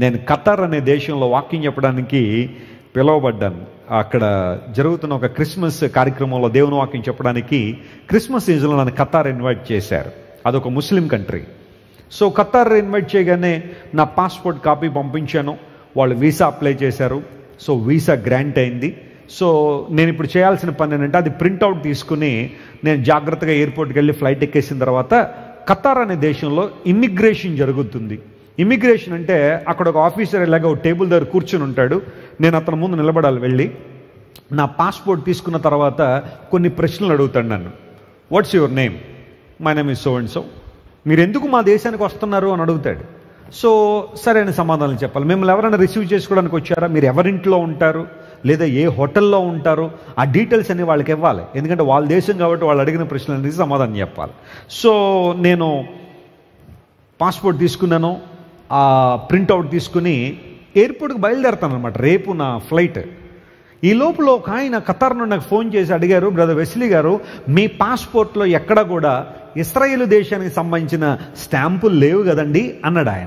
నేను ఖతార్ అనే దేశంలో వాకింగ్ చెప్పడానికి పిలువబడ్డాను అక్కడ జరుగుతున్న ఒక క్రిస్మస్ కార్యక్రమంలో దేవుని వాక్యం చెప్పడానికి క్రిస్మస్ సీజన్లో నన్ను ఖతార్ ఇన్వైట్ చేశారు అదొక ముస్లిం కంట్రీ సో ఖతార్ ఇన్వైట్ చేయగానే నా పాస్పోర్ట్ కాపీ పంపించాను వాళ్ళు వీసా అప్లై చేశారు సో వీసా గ్రాంట్ అయింది సో నేను ఇప్పుడు చేయాల్సిన పని ఏంటంటే అది ప్రింట్అవుట్ తీసుకుని నేను జాగ్రత్తగా ఎయిర్పోర్ట్కి వెళ్ళి ఫ్లైట్ ఎక్కేసిన తర్వాత ఖతార్ అనే దేశంలో ఇమ్మిగ్రేషన్ జరుగుతుంది ఇమ్మిగ్రేషన్ అంటే అక్కడ ఒక ఆఫీసర్ ఇలాగ ఒక టేబుల్ దగ్గర కూర్చుని ఉంటాడు నేను అతని ముందు నిలబడాలి వెళ్ళి నా పాస్పోర్ట్ తీసుకున్న తర్వాత కొన్ని ప్రశ్నలు అడుగుతాడు నన్ను what's your name my name is so and so మీరు ఎందుకు మా దేశానికి వస్తున్నారు అని అడుగుతాడు సో సరైన సమాధానం చెప్పాలి మిమ్మల్ని ఎవరైనా రిసీవ్ చేసుకోవడానికి వచ్చారా మీరు ఎవరింట్లో ఉంటారు లేదా ఏ హోటల్లో ఉంటారు ఆ డీటెయిల్స్ అన్ని వాళ్ళకి ఇవ్వాలి ఎందుకంటే వాళ్ళ దేశం కాబట్టి వాళ్ళు అడిగిన ప్రశ్నలకి సమాధానం చెప్పాలి సో నేను పాస్పోర్ట్ తీసుకున్నాను ఆ ప్రింట్అవుట్ తీసుకుని ఎయిర్పోర్ట్కి బయలుదేరుతాను అనమాట రేపు నా ఫ్లైట్ ఈ లోపల ఒక ఆయన ఖతార్ నుండి నాకు ఫోన్ చేసి అడిగారు బ్రదర్ వెస్లీ గారు మీ పాస్పోర్ట్లో ఎక్కడ కూడా ఇస్రాయేల్ దేశానికి సంబంధించిన స్టాంపులు లేవు కదండి అన్నాడు ఆయన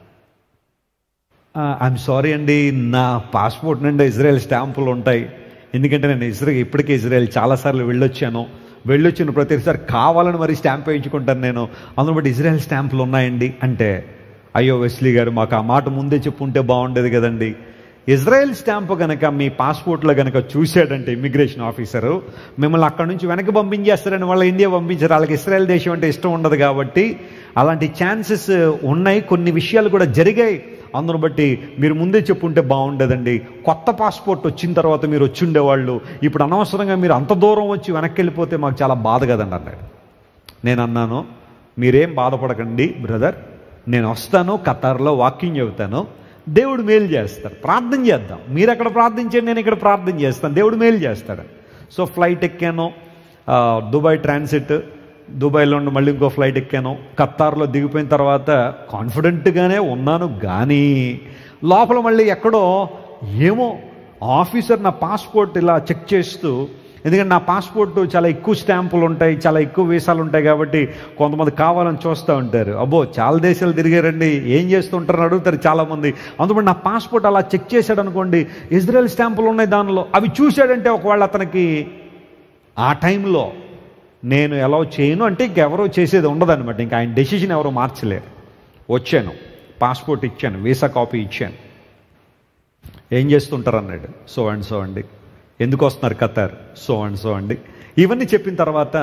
ఐఎమ్ సారీ అండి నా పాస్పోర్ట్ నుండి ఇజ్రాయెల్ స్టాంపులు ఉంటాయి ఎందుకంటే నేను ఇజ్రాయల్ ఇప్పటికే ఇజ్రాయెల్ చాలాసార్లు వెళ్ళొచ్చాను వెళ్ళొచ్చిన ప్రతిసారి కావాలని మరి స్టాంప్ వేయించుకుంటాను నేను అందులో బట్టి ఇజ్రాయెల్ స్టాంపులు ఉన్నాయండి అంటే అయ్యో వెస్లీ గారు మాకు ఆ మాట ముందే చెప్పుంటే బాగుండేది కదండి ఇజ్రాయెల్ స్టాంప్ కనుక మీ పాస్పోర్ట్లో కనుక చూశాడంటే ఇమిగ్రేషన్ ఆఫీసరు మిమ్మల్ని అక్కడ నుంచి వెనక్కి పంపించేస్తారని వాళ్ళ ఇండియా పంపించారు వాళ్ళకి ఇస్రాయెల్ దేశం అంటే ఇష్టం ఉండదు కాబట్టి అలాంటి ఛాన్సెస్ ఉన్నాయి కొన్ని విషయాలు కూడా జరిగాయి అందును బట్టి మీరు ముందే చెప్పుంటే బాగుండేదండి కొత్త పాస్పోర్ట్ వచ్చిన తర్వాత మీరు వచ్చి ఉండేవాళ్ళు ఇప్పుడు అనవసరంగా మీరు అంత దూరం వచ్చి వెనక్కి వెళ్ళిపోతే మాకు చాలా బాధ కదండి అన్నాడు నేను అన్నాను మీరేం బాధపడకండి బ్రదర్ నేను వస్తాను ఖతార్లో వాకింగ్ చెబుతాను దేవుడు మేలు చేస్తాడు ప్రార్థన చేద్దాం మీరు అక్కడ ప్రార్థించండి నేను ఇక్కడ ప్రార్థన చేస్తాను దేవుడు మేలు చేస్తాడు సో ఫ్లైట్ ఎక్కాను ఆ, దుబాయ్ ట్రాన్సిట్ దుబాయ్లో నుండి మళ్ళీ ఇంకో ఫ్లైట్ ఎక్కాను ఖత్తార్లో దిగిపోయిన తర్వాత కాన్ఫిడెంట్గానే ఉన్నాను కానీ లోపల మళ్ళీ ఎక్కడో ఏమో ఆఫీసర్ నా పాస్పోర్ట్ ఇలా చెక్ చేస్తూ ఎందుకంటే నా పాస్పోర్ట్ చాలా ఎక్కువ స్టాంపులు ఉంటాయి చాలా ఎక్కువ వీసాలు ఉంటాయి కాబట్టి కొంతమంది కావాలని చూస్తూ ఉంటారు అబ్బో చాలా దేశాలు తిరిగారండి ఏం చేస్తుంటారని అడుగుతారు చాలామంది అందుకని నా పాస్పోర్ట్ అలా చెక్ చేశాడు అనుకోండి ఇజ్రాయెల్ స్టాంపులు ఉన్నాయి దానిలో అవి చూశాడంటే ఒకవేళ అతనికి ఆ టైంలో నేను ఎలా చేయను అంటే ఇంకెవరో చేసేది ఉండదన్నమాట ఇంకా ఆయన డెసిషన్ ఎవరో మార్చలేరు వచ్చాను పాస్పోర్ట్ ఇచ్చాను వీసా కాపీ ఇచ్చాను ఏం చేస్తుంటారు అన్నాడు సో అండ్ సో అండి ఎందుకు వస్తున్నారు ఖతార్ సో అండ్ సో అండి ఇవన్నీ చెప్పిన తర్వాత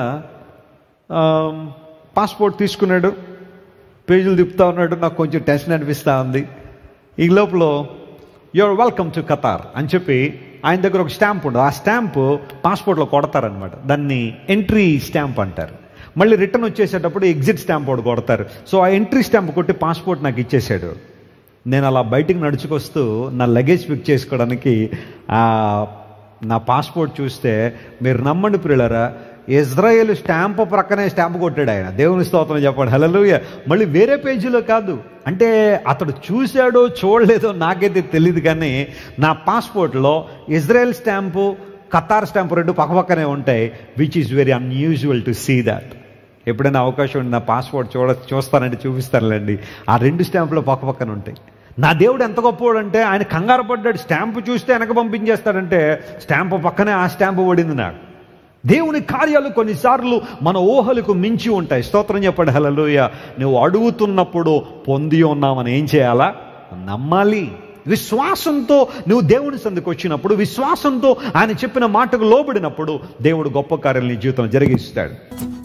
ఆమ్, పాస్పోర్ట్ తీసుకున్నాడు పేజీలు తిప్పుతా ఉన్నాడు నాకు కొంచెం టెన్షన్ అనిపిస్తూ ఉంది ఈ లోపల యువర్ వెల్కమ్ టు ఖతార్ అని చెప్పి ఆయన దగ్గర ఒక స్టాంప్ ఉండదు ఆ స్టాంప్ పాస్పోర్ట్లో కొడతారనమాట దాన్ని ఎంట్రీ స్టాంప్ అంటారు మళ్ళీ రిటర్న్ వచ్చేసేటప్పుడు ఎగ్జిట్ స్టాంప్ ఒకటి కొడతారు సో ఆ ఎంట్రీ స్టాంప్ కొట్టి పాస్పోర్ట్ నాకు ఇచ్చేసాడు నేను అలా బయటికి నడుచుకొస్తూ నా లగేజ్ పిక్ చేసుకోవడానికి ఆ, నా పాస్పోర్ట్ చూస్తే మీరు నమ్మండి ప్రియులరా ఇజ్రాయేల్ స్టాంప్ ప్రక్కనే స్టాంప్ కొట్టాడు ఆయన దేవుని స్తోత్రం చెప్పాడు హలలుయ మళ్ళీ వేరే పేజీలో కాదు అంటే అతడు చూశాడో చూడలేదో నాకైతే తెలియదు కానీ నా పాస్పోర్ట్లో ఇజ్రాయెల్ స్టాంపు ఖతార్ స్టాంపు రెండు పక్కపక్కనే ఉంటాయి which is very unusual to see that ఎప్పుడైనా అవకాశం ఉండి నా పాస్పోర్ట్ చూడ చూస్తానంటే చూపిస్తానులేండి ఆ రెండు స్టాంపులు పక్క పక్కన ఉంటాయి నా దేవుడు ఎంత గొప్పవాడంటే ఆయన కంగారు పడ్డాడు స్టాంపు చూస్తే వెనక పంపించేస్తాడంటే స్టాంపు పక్కనే ఆ స్టాంపు పడింది నాకు దేవుని కార్యాలు కొన్నిసార్లు మన ఊహలకు మించి ఉంటాయి స్తోత్రం చెప్పండి హలలోయ నువ్వు అడుగుతున్నప్పుడు పొంది ఉన్నామని ఏం చేయాలా నమ్మాలి విశ్వాసంతో నువ్వు దేవుని సందుకు వచ్చినప్పుడు విశ్వాసంతో ఆయన చెప్పిన మాటకు లోబడినప్పుడు దేవుడు గొప్ప కార్యాలు నీ జీవితంలో జరిగిస్తాడు